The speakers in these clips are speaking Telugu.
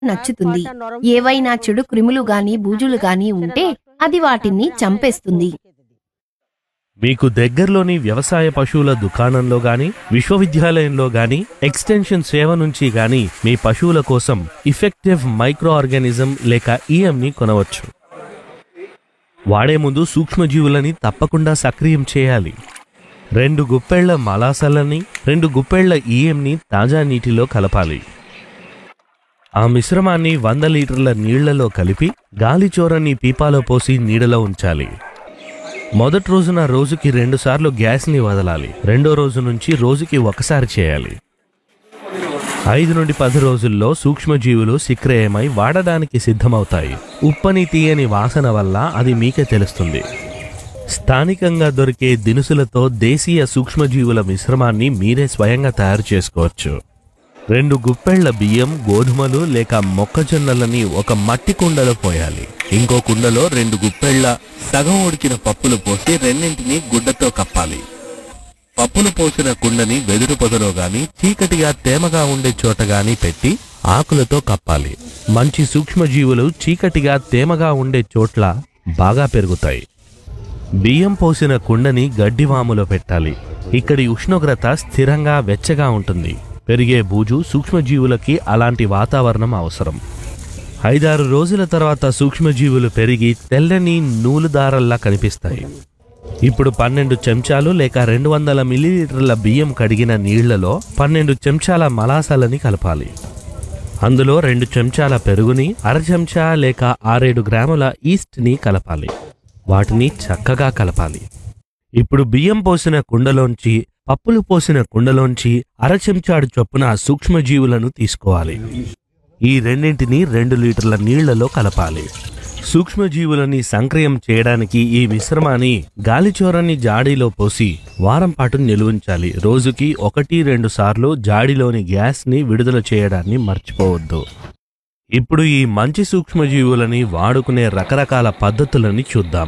నచ్చుతుంది ఏవైనా చెడు క్రిములు గాని బూజులు గాని ఉంటే అది వాటిని చంపేస్తుంది మీకు దగ్గరలోని వ్యవసాయ పశువుల దుకాణంలో గాని విశ్వవిద్యాలయంలో గాని ఎక్స్టెన్షన్ సేవ నుంచి గాని మీ పశువుల కోసం ఇఫెక్టివ్ మైక్రో ఆర్గానిజం లేక ఈఎంని కొనవచ్చు వాడే ముందు సూక్ష్మజీవులని తప్పకుండా సక్రియం చేయాలి రెండు గుప్పెళ్ల మలాసలని రెండు గుప్పెళ్ల ఈఎంని తాజా నీటిలో కలపాలి ఆ మిశ్రమాన్ని వంద లీటర్ల నీళ్లలో కలిపి గాలిచోరని పీపాలో పోసి నీడలో ఉంచాలి మొదటి రోజున రోజుకి రెండుసార్లు గ్యాస్ని వదలాలి రెండో రోజు నుంచి రోజుకి ఒకసారి చేయాలి ఐదు నుండి పది రోజుల్లో సూక్ష్మజీవులు సిక్రయమై వాడడానికి సిద్ధమవుతాయి ఉప్పని తీయని వాసన వల్ల అది మీకే తెలుస్తుంది స్థానికంగా దొరికే దినుసులతో దేశీయ సూక్ష్మజీవుల మిశ్రమాన్ని మీరే స్వయంగా తయారు చేసుకోవచ్చు రెండు గుప్పెళ్ల బియ్యం గోధుమలు లేక మొక్కజొన్నలని ఒక మట్టి కుండలో పోయాలి ఇంకో కుండలో రెండు గుప్పెళ్ల సగం ఉడికిన పప్పులు పోసి రెండింటిని గుడ్డతో కప్పాలి పప్పులు పోసిన కుండని వెదురు పొదలో గాని చీకటిగా తేమగా ఉండే చోట గాని పెట్టి ఆకులతో కప్పాలి మంచి సూక్ష్మజీవులు చీకటిగా తేమగా ఉండే చోట్ల బాగా పెరుగుతాయి బియ్యం పోసిన కుండని గడ్డివాములో పెట్టాలి ఇక్కడి ఉష్ణోగ్రత స్థిరంగా వెచ్చగా ఉంటుంది పెరిగే బూజు సూక్ష్మజీవులకి అలాంటి వాతావరణం అవసరం ఐదారు రోజుల తర్వాత సూక్ష్మజీవులు పెరిగి తెల్లని నూలు దారల్లా కనిపిస్తాయి ఇప్పుడు పన్నెండు చెంచాలు లేక రెండు వందల మిల్లీలీటర్ల బియ్యం కడిగిన నీళ్లలో పన్నెండు చెంచాల మలాసాలని కలపాలి అందులో రెండు చెంచాల పెరుగుని అర చెంచా లేక ఆరేడు గ్రాముల ఈస్ట్ని కలపాలి వాటిని చక్కగా కలపాలి ఇప్పుడు బియ్యం పోసిన కుండలోంచి పప్పులు పోసిన కుండలోంచి అర చెంచాడు చొప్పున సూక్ష్మజీవులను తీసుకోవాలి ఈ రెండింటిని రెండు లీటర్ల నీళ్లలో కలపాలి సూక్ష్మజీవులని సంక్రయం చేయడానికి ఈ మిశ్రమాన్ని గాలిచోరని జాడీలో పోసి వారం పాటు నిలువుంచాలి రోజుకి ఒకటి రెండు సార్లు జాడీలోని గ్యాస్ని విడుదల చేయడాన్ని మర్చిపోవద్దు ఇప్పుడు ఈ మంచి సూక్ష్మజీవులని వాడుకునే రకరకాల పద్ధతులని చూద్దాం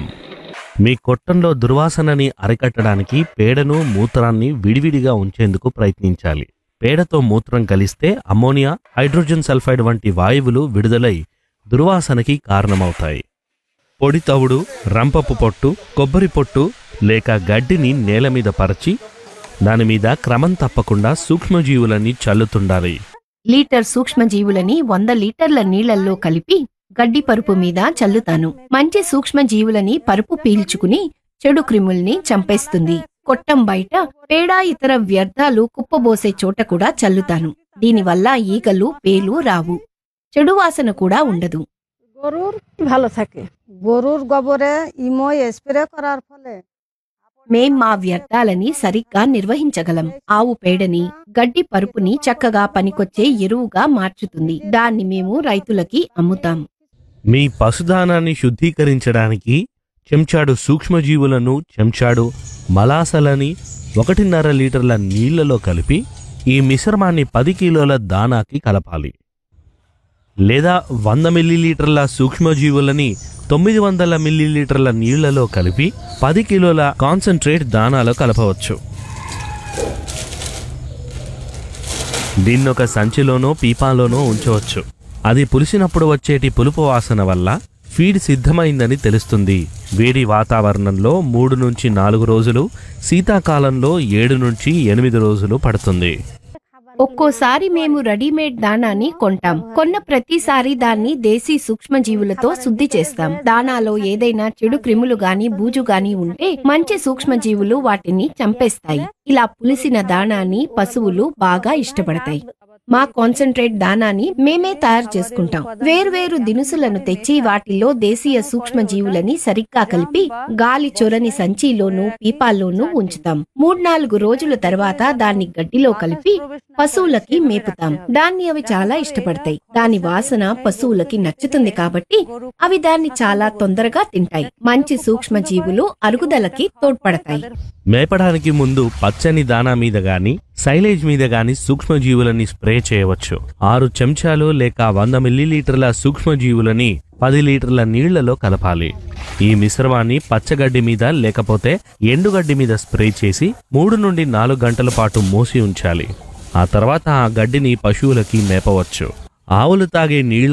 మీ కొట్టంలో దుర్వాసనని అరికట్టడానికి పేడను మూత్రాన్ని విడివిడిగా ఉంచేందుకు ప్రయత్నించాలి పేడతో మూత్రం కలిస్తే అమ్మోనియా హైడ్రోజన్ సల్ఫైడ్ వంటి వాయువులు విడుదలై దుర్వాసనకి కారణమవుతాయి పొడి తవుడు రంపపు పొట్టు కొబ్బరి పొట్టు లేక గడ్డిని నేల మీద పరచి దాని మీద క్రమం తప్పకుండా సూక్ష్మజీవులని చల్లుతుండాలి లీటర్ సూక్ష్మజీవులని వంద లీటర్ల నీళ్లల్లో కలిపి గడ్డి పరుపు మీద చల్లుతాను మంచి సూక్ష్మజీవులని పరుపు పీల్చుకుని చెడు క్రిముల్ని చంపేస్తుంది కొట్టం బయట పేడ ఇతర వ్యర్థాలు కుప్పబోసే చోట కూడా చల్లుతాను దీనివల్ల ఈగలు పేలు రావు చెడు వాసన కూడా ఉండదు গরুর ভালো থাকে গরুর গোবরে ইমো স্প্রে করার ফলে మేం మా వ్యర్థాలని సరిగ్గా నిర్వహించగలం ఆవు పేడని గడ్డి పరుపుని చక్కగా పనికొచ్చే ఎరువుగా మార్చుతుంది దాన్ని మేము రైతులకి అమ్ముతాం మీ పశుదానాన్ని శుద్ధీకరించడానికి చెంచాడు సూక్ష్మజీవులను చెంచాడు మలాసలని ఒకటిన్నర లీటర్ల నీళ్లలో కలిపి ఈ మిశ్రమాన్ని పది కిలోల దానాకి కలపాలి లేదా వంద మిల్లీలీటర్ల సూక్ష్మజీవులని తొమ్మిది వందల మిల్లీలీటర్ల నీళ్లలో కలిపి పది కిలోల కాన్సన్ట్రేట్ దానాలో కలపవచ్చు దీన్నొక సంచిలోనో పీపాలోనో ఉంచవచ్చు అది పులిసినప్పుడు వచ్చేటి పులుపు వాసన వల్ల ఫీడ్ సిద్ధమైందని తెలుస్తుంది వేడి వాతావరణంలో మూడు నుంచి నాలుగు రోజులు శీతాకాలంలో ఏడు నుంచి ఎనిమిది రోజులు పడుతుంది ఒక్కోసారి మేము రెడీమేడ్ దానాన్ని కొంటాం కొన్న ప్రతిసారి దాన్ని దేశీ సూక్ష్మజీవులతో శుద్ధి చేస్తాం దానాలో ఏదైనా చెడు క్రిములు గాని బూజు గాని ఉంటే మంచి సూక్ష్మజీవులు వాటిని చంపేస్తాయి ఇలా పులిసిన దానాన్ని పశువులు బాగా ఇష్టపడతాయి మా కాన్సన్ట్రేట్ దానాన్ని మేమే తయారు చేసుకుంటాం వేర్వేరు దినుసులను తెచ్చి వాటిల్లో దేశీయ సూక్ష్మజీవులని సరిగ్గా కలిపి గాలి చొరని సంచిలోనూ పీపాల్లోనూ ఉంచుతాం మూడు నాలుగు రోజుల తర్వాత దాన్ని గడ్డిలో కలిపి పశువులకి మేపుతాం దాన్ని అవి చాలా ఇష్టపడతాయి దాని వాసన పశువులకి నచ్చుతుంది కాబట్టి అవి దాన్ని చాలా తొందరగా తింటాయి మంచి సూక్ష్మజీవులు అరుగుదలకి తోడ్పడతాయి మేపడానికి ముందు పచ్చని దానా మీద గాని సైలేజ్ మీద గాని సూక్ష్మజీవులని స్ప్రే చేయవచ్చు ఆరు చెంచాలు లేక వంద మిల్లీలీటర్ల సూక్ష్మజీవులని పది లీటర్ల నీళ్లలో కలపాలి ఈ మిశ్రమాన్ని పచ్చగడ్డి మీద లేకపోతే ఎండుగడ్డి మీద స్ప్రే చేసి మూడు నుండి నాలుగు గంటల పాటు మూసి ఉంచాలి ఆ తర్వాత ఆ గడ్డిని పశువులకి మేపవచ్చు ఆవులు తాగే నీళ్ల